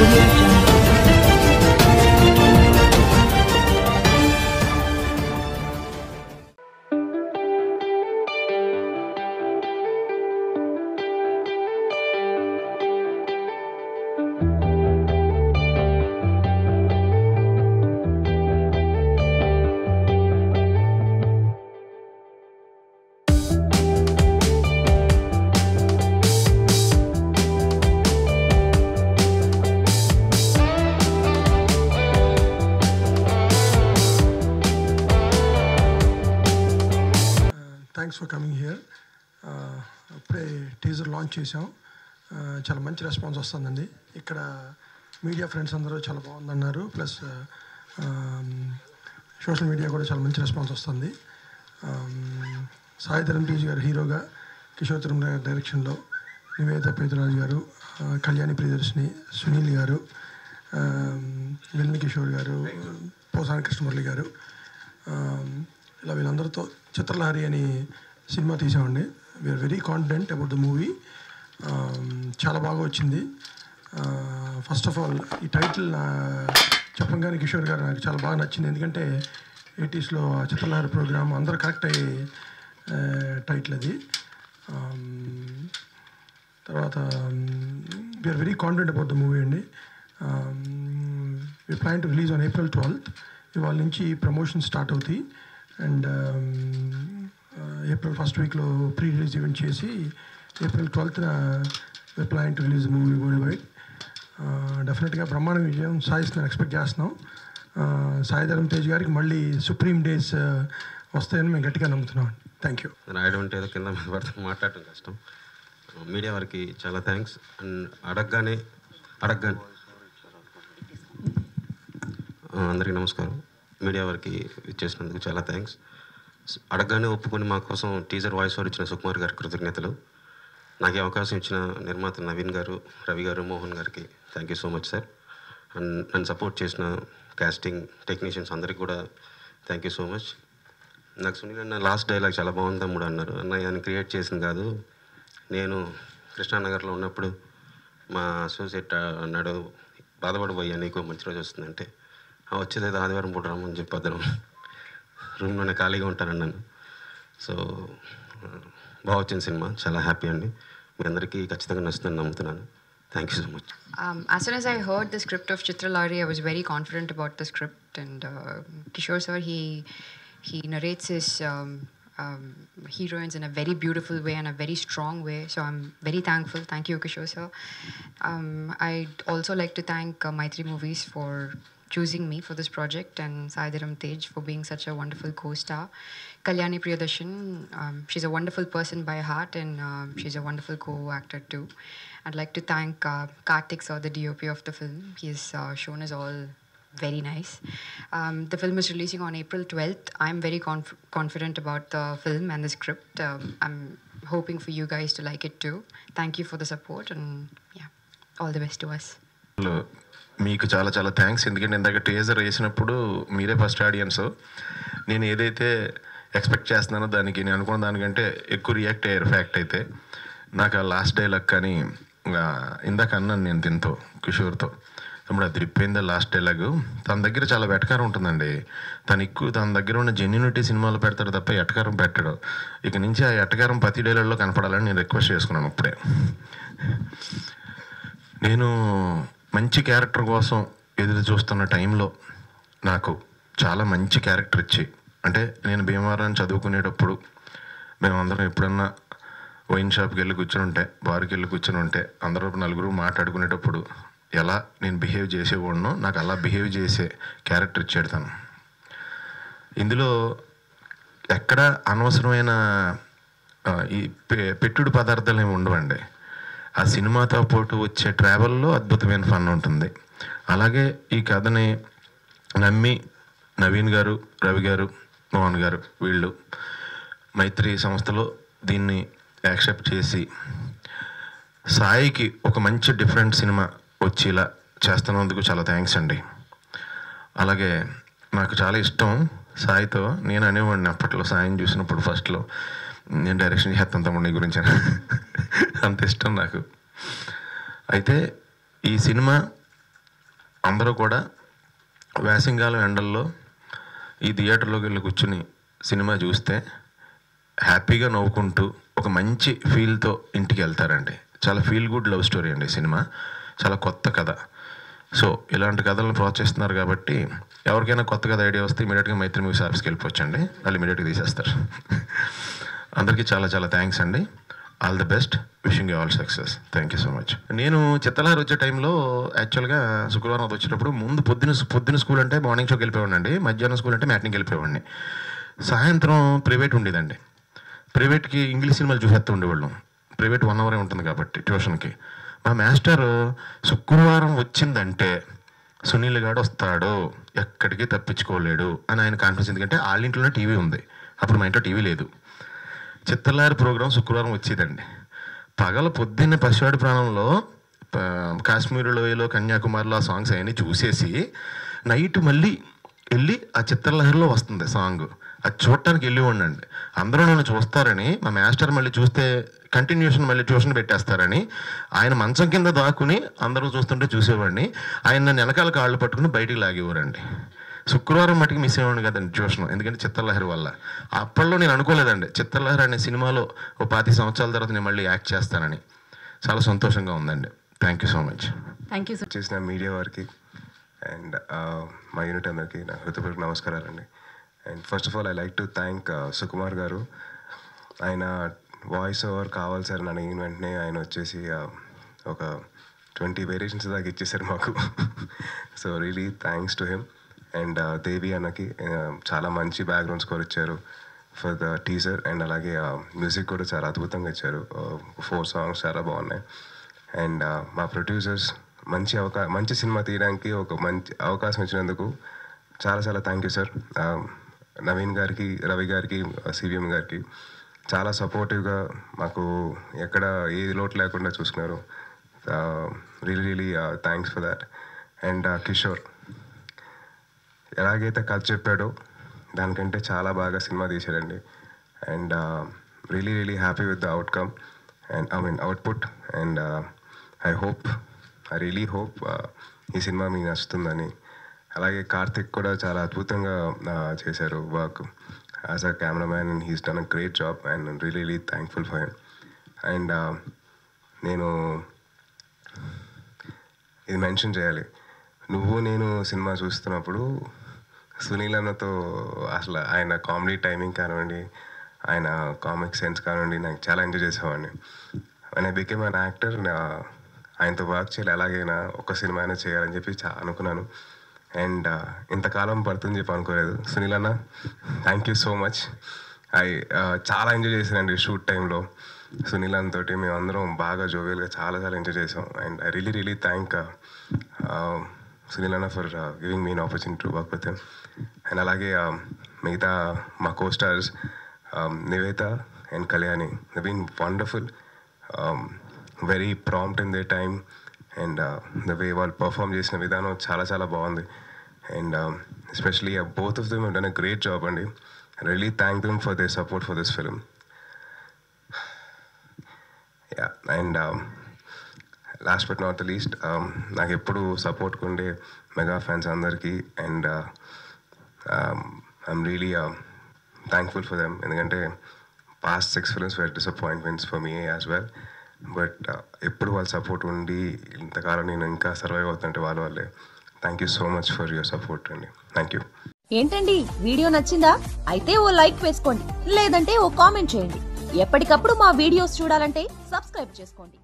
audio jungle. Thanks for coming here ఇప్పుడే teaser launch చేసాం Uh, చాలా మంచి రెస్పాన్స్ వస్తుందండి ఇక్కడ మీడియా ఫ్రెండ్స్ అందరూ చాలా బాగుందన్నారు ప్లస్ సోషల్ మీడియా కూడా చాలా మంచి రెస్పాన్స్ వస్తుంది Um, సాయి ధరమ్ తేజ్ గారు హీరోగా కిషోర్ తిరుమల గారి డైరెక్షన్లో నివేద పేదరాజు గారు uh, కళ్యాణి ప్రియదర్శిని సునీల్ గారు విల్ని కిషోర్ గారు పోసాని కృష్ణమురళి గారు Um, ఇలా వీళ్ళందరితో చిత్రలహరి అని సినిమా తీసామండి we are very confident about the movie చాలా బాగా వచ్చింది ఫస్ట్ ఆఫ్ ఆల్ ఈ టైటిల్ చెప్పంగానే కిషోర్ గారు నాకు చాలా బాగా నచ్చింది ఎందుకంటే ఎయిటీస్లో చిత్రలహరి ప్రోగ్రామ్ అందరూ కరెక్ట్ అయ్యే టైటిల్ అది Um, తర్వాత we are very confident about the movie అండి we plan to release on April twelfth ఇవాళ నుంచి ప్రమోషన్ స్టార్ట్ అవుతాయి అండ్ ఏప్రిల్ ఫస్ట్ వీక్లో ప్రీ రిలీజ్ ఈవెంట్ చేసి ఏప్రిల్ ట్వెల్త్న we plan to release movie world వైడ్ డెఫినెట్గా బ్రహ్మాండ విజయం సాయిస్తుందని ఎక్స్పెక్ట్ చేస్తున్నాం సాయిధరం తేజ్ గారికి మళ్ళీ సుప్రీం డేస్ వస్తాయని మేము గట్టిగా నమ్ముతున్నాం థ్యాంక్ యూ రాయడం అంటే ఏదో కింద మీద పడితే మాట్లాడటం కష్టం మీడియా వారికి చాలా థ్యాంక్స్ అండ్ అడగగానే అడగగానే ఆ, అందరికీ నమస్కారం మీడియా వారికి ఇచ్చేసినందుకు చాలా థ్యాంక్స్ అడగగానే ఒప్పుకొని మా కోసం టీజర్ వాయిస్ ఓవర్ ఇచ్చిన సుకుమార్ గారికి కృతజ్ఞతలు నాకు ఈ అవకాశం ఇచ్చిన నిర్మాత నవీన్ గారు రవి గారు మోహన్ గారికి thank you so much sir and నన్ను సపోర్ట్ చేసిన కాస్టింగ్ టెక్నీషియన్స్ అందరికీ కూడా థ్యాంక్ యూ సో మచ్ నాకు సునీల్ అన్న లాస్ట్ డైలాగ్ చాలా బాగుంది తమ్ముడు అన్నారు అన్న ఆయన క్రియేట్ చేసింది కాదు నేను కృష్ణానగర్లో ఉన్నప్పుడు మా అసోసియేట్ అన్నాడు బాధపడిపోయా నీకు మంచి రోజు వస్తుందంటే "ఆ, వచ్చేది ఆదివారం పూట రమ్మని చెప్పి అద్దరం రూమ్లోనే ఖాళీగా ఉంటానన్నాను సో బాగా వచ్చింది సినిమా చాలా హ్యాపీ అండి మీ అందరికీ ఖచ్చితంగా నచ్చుతుందని నమ్ముతున్నాను thank you so much Um, as soon as I heard the script of Chitra Lari, I was very confident about the script. And uh, Kishore sir, he he narrates his um, um, heroines in a very beautiful way and a very strong way. So I'm very thankful. Thank you, Kishore sir. Um, I'd also like to thank uh, Maitri Movies for choosing me for this project and Saidaram Tej for being such a wonderful co-star. Kalyani Priyadarshan, um, she's a wonderful person by heart and um, she's a wonderful co-actor too. I'd like to thank uh, Karthik sir, the DOP of the film. He's uh, shown us all very nice. Um, the film is releasing on April 12th. I'm very conf- confident about the film and the script. Um, I'm hoping for you guys to like it too. Thank you for the support and yeah, all the best to us. లో మీకు చాలా చాలా thanks ఎందుకంటే ఇందాక teaser వేసినప్పుడు మీరే first audience నేను ఏదైతే ఎక్స్పెక్ట్ చేస్తున్నానో దానికి నేను అనుకున్న దానికంటే ఎక్కువ రియాక్ట్ అయ్యారు ఫ్యాక్ట్ అయితే నాకు ఆ లాస్ట్ డైలాగ్ కానీ ఆ, ఇందాక అన్నాను నేను దీంతో కిషోర్తో తమ్ముడు అది రిప్పైందా లాస్ట్ డైలాగ్ తన దగ్గర చాలా వెటకారం ఉంటుందండి తను ఎక్కువ తన దగ్గర ఉన్న జెన్యునిటీ సినిమాలు పెడతాడు తప్ప ఎటకారం పెట్టాడు ఇక నుంచి ఆ ఎటకారం ప్రతి డైలాగ్లో కనపడాలని నేను రిక్వెస్ట్ చేసుకున్నాను ఇప్పుడే నేను మంచి క్యారెక్టర్ కోసం ఎదురు చూస్తున్న టైంలో నాకు చాలా మంచి క్యారెక్టర్ ఇచ్చి అంటే నేను భీమవరం చదువుకునేటప్పుడు మేమందరం ఎప్పుడన్నా వైన్ షాప్కి వెళ్ళి కూర్చొని ఉంటే బార్కి వెళ్ళి కూర్చొని ఉంటే అందరూ నలుగురు మాట్లాడుకునేటప్పుడు ఎలా నేను బిహేవ్ చేసేవాడినో నాకు అలా బిహేవ్ చేసే క్యారెక్టర్ ఇచ్చాడు తను ఇందులో ఎక్కడ అనవసరమైన ఆ, ఈ పె- పెట్టుడు పదార్థాలు ఏమి ఉండవండి ఆ సినిమాతో పాటు వచ్చే ట్రావెల్లో అద్భుతమైన ఫన్ ఉంటుంది అలాగే ఈ కథని నమ్మి నవీన్ గారు రవి గారు మోహన్ గారు వీళ్ళు మైత్రి సంస్థలో దీన్ని యాక్సెప్ట్ చేసి సాయికి ఒక మంచి డిఫరెంట్ సినిమా వచ్చేలా చేస్తున్నందుకు చాలా థ్యాంక్స్ అండి అలాగే నాకు చాలా ఇష్టం సాయితో నేను అనేవాడిని అప్పట్లో సాయిని చూసినప్పుడు ఫస్ట్లో నేను డైరెక్షన్ చేస్తాను తమ్ముడు నీ గురించి అని. అంత ఇష్టం నాకు అయితే ఈ సినిమా అందరూ కూడా వేసంగాలం ఎండల్లో ఈ థియేటర్లోకి వెళ్ళి కూర్చుని సినిమా చూస్తే హ్యాపీగా నవ్వుకుంటూ ఒక మంచి ఫీల్తో ఇంటికి వెళ్తారండి చాలా ఫీల్ గుడ్ లవ్ స్టోరీ అండి ఈ సినిమా చాలా కొత్త కథ సో ఇలాంటి కథలను ప్రోత్సహిస్తున్నారు కాబట్టి ఎవరికైనా కొత్త కథ ఐడియా వస్తే ఇమీడియట్గా మైత్రి మూవీస్ ఆఫీస్కి వెళ్ళిపోవచ్చండి వాళ్ళు ఇమీడియట్గా తీసేస్తారు అందరికీ చాలా చాలా థ్యాంక్స్ అండి all the best wishing you all success thank you so much నేను చిత్తలహారు వచ్చే టైంలో యాక్చువల్గా శుక్రవారం అది వచ్చేటప్పుడు ముందు పొద్దున పొద్దున స్కూల్ అంటే మార్నింగ్ షోకి వెళ్ళిపోయాడండి మధ్యాహ్నం స్కూల్ అంటే మ్యాట్నింగ్కి వెళ్ళిపోయాడిని సాయంత్రం ప్రైవేట్ ఉండేదండి ప్రైవేట్కి ఇంగ్లీష్ సినిమాలు చూసేస్తూ ఉండేవాళ్ళం ప్రైవేట్ వన్ అవరే ఉంటుంది కాబట్టి ట్యూషన్కి మా మాస్టర్ శుక్రవారం వచ్చిందంటే సునీల్ గాడు వస్తాడు ఎక్కడికి తప్పించుకోలేడు అని ఆయన కాన్ఫిడెన్స్ ఎందుకంటే వాళ్ళ ఇంట్లోనే టీవీ ఉంది అప్పుడు మా ఇంట్లో టీవీ లేదు చిత్తలారి ప్రోగ్రాం శుక్రవారం వచ్చేదండి పగల పొద్దున్నే పసివాడి ప్రాణంలో ప- కాశ్మీర్ లోయలో కన్యాకుమారిలో ఆ సాంగ్స్ అవన్నీ చూసేసి నైట్ మళ్ళీ వెళ్ళి ఆ చిత్రలహరిలో వస్తుంది సాంగ్ అది చూడటానికి వెళ్ళి ఉండండి అందరూ నన్ను చూస్తారని మా మాస్టర్ మళ్ళీ చూస్తే కంటిన్యూషన్ మళ్ళీ ట్యూషన్ పెట్టేస్తారని ఆయన మంచం కింద దాక్కుని అందరూ చూస్తుంటే చూసేవాడిని ఆయన నన్ను వెనకాల కాళ్ళు పట్టుకుని బయటికి లాగేవారండి శుక్రవారం మటుకు మిస్ అయ్యాను కదండి ట్యూషన్ ఎందుకంటే చిత్రలహరి వల్ల అప్పట్లో నేను అనుకోలేదండి చిత్రలహరి అనే సినిమాలో ఓ పాతి సంవత్సరాల తర్వాత నేను మళ్ళీ యాక్ట్ చేస్తానని చాలా సంతోషంగా ఉందండి thank you so much thank you చేసిన మీడియా వారికి అండ్ మా యూనిట్ అందరికీ నా హృదయపూర్వక నమస్కారాలండి and first of all I like to thank Sukumar garu ఆయన వాయిస్ ఓవర్ కావాలి సార్ అని అడిగిన వెంటనే ఆయన వచ్చేసి uh, ఒక ట్వంటీ వేరియేషన్స్ దాకా ఇచ్చేసారు మాకు so really thanks to him and Devi అన్నకి uh, చాలా మంచి బ్యాక్గ్రౌండ్ స్కోర్ ఇచ్చారు ఫర్ ద టీజర్ అండ్ అలాగే మ్యూజిక్ కూడా చాలా అద్భుతంగా ఇచ్చారు ఫోర్ సాంగ్స్ చాలా బాగున్నాయి అండ్ మా ప్రొడ్యూసర్స్ మంచి అవకా మంచి సినిమా తీయడానికి ఒక మంచి అవకాశం ఇచ్చినందుకు చాలా చాలా థ్యాంక్ యూ సార్ నవీన్ గారికి రవి గారికి సివిఎం గారికి చాలా సపోర్టివ్గా మాకు ఎక్కడ ఏది లోటు లేకుండా చూసుకున్నారు really really thanks for that and Kishore ఎలాగైతే కథ చెప్పాడో దానికంటే చాలా బాగా సినిమా తీశాడండి and really really happy with the outcome and I mean output and I hope I really hope ఈ సినిమా మీకు నచ్చుతుందని అలాగే కార్తిక్ కూడా చాలా అద్భుతంగా uh, చేశారు work as a cameraman and he's done a great job and really really thankful for him and నేను ఇది మెన్షన్ చేయాలి నువ్వు నేను సినిమా చూస్తున్నప్పుడు సునీల్ అన్నతో అసలు ఆయన కామెడీ టైమింగ్ కానివ్వండి ఆయన కామిక్ సెన్స్ కానివ్వండి నాకు చాలా ఎంజాయ్ చేసేవాడిని ఆయన బికేమ్ అన్ యాక్టర్ ఆయనతో వర్క్ చేయాలి ఎలాగైనా ఒక సినిమా అయినా చేయాలని చెప్పి చా అనుకున్నాను అండ్ ఇంతకాలం పడుతుంది చెప్పి అనుకోలేదు సునీల్ అన్న thank you so much I చాలా ఎంజాయ్ చేశానండి షూట్ టైంలో సునీల్ అన్న తోటి మేము అందరం బాగా జోవియల్గా చాలా చాలా ఎంజాయ్ చేసాం and I really really thank Sunil అన్న for giving mean opportunity to work with and అలాగే uh, మిగతా మా co stars Nivetha and Kalyani been wonderful very prompt in their time and the way వాళ్ళు పర్ఫామ్ చేసిన విధానం చాలా చాలా బాగుంది and especially both of them done a great job అండి really thank them for their support for this film yeah and last but not the least నాకు ఎప్పుడు support ఉండే మెగా ఫ్యాన్స్ అందరికీ and I'm really thankful for them ఎందుకంటే past six films were disappointments for me as well but ఎప్పుడు వాళ్ళ support ఉండి ఇంతకాలం నేను ఇంకా సర్వైవ్ అవుతుంటే వాళ్ళ వాళ్ళే thank you so much for your support అండి థ్యాంక్ యూ ఏంటండి వీడియో నచ్చిందా అయితే ఓ లైక్ వేసుకోండి లేదంటే ఓ కామెంట్ చేయండి ఎప్పటికప్పుడు మా వీడియోస్ చూడాలంటే సబ్స్క్రైబ్ చేసుకోండి